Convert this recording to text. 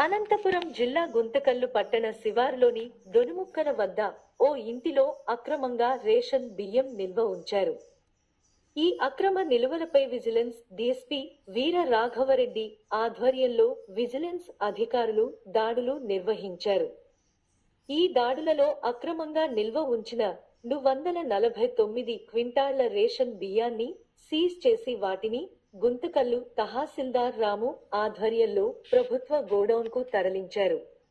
అనంతపురం జిల్లా గుంతకల్లు పట్టణ శివారులోని దొనుముక్కల వద్ద ఓ ఇంటిలో అక్రమంగా రేషన్ బియ్యం నిల్వ ఉంచారు ఈ అక్రమ నిలువలపై విజిలెన్స్ డీఎస్పీ వీర రాఘవరెడ్డి ఆధ్వర్యంలో విజిలెన్స్ అధికారులు దాడులు నిర్వహించారు ఈ దాడులలో అక్రమంగా నిల్వ ఉంచిన ను వందల నలభై తొమ్మిది క్వింటాళ్ల రేషన్ బియ్యాన్ని సీజ్ చేసి వాటిని గుంతకల్లు తహసీల్దార్ రాము ఆధ్వర్యంలో ప్రభుత్వ గోడౌన్ కు తరలించారు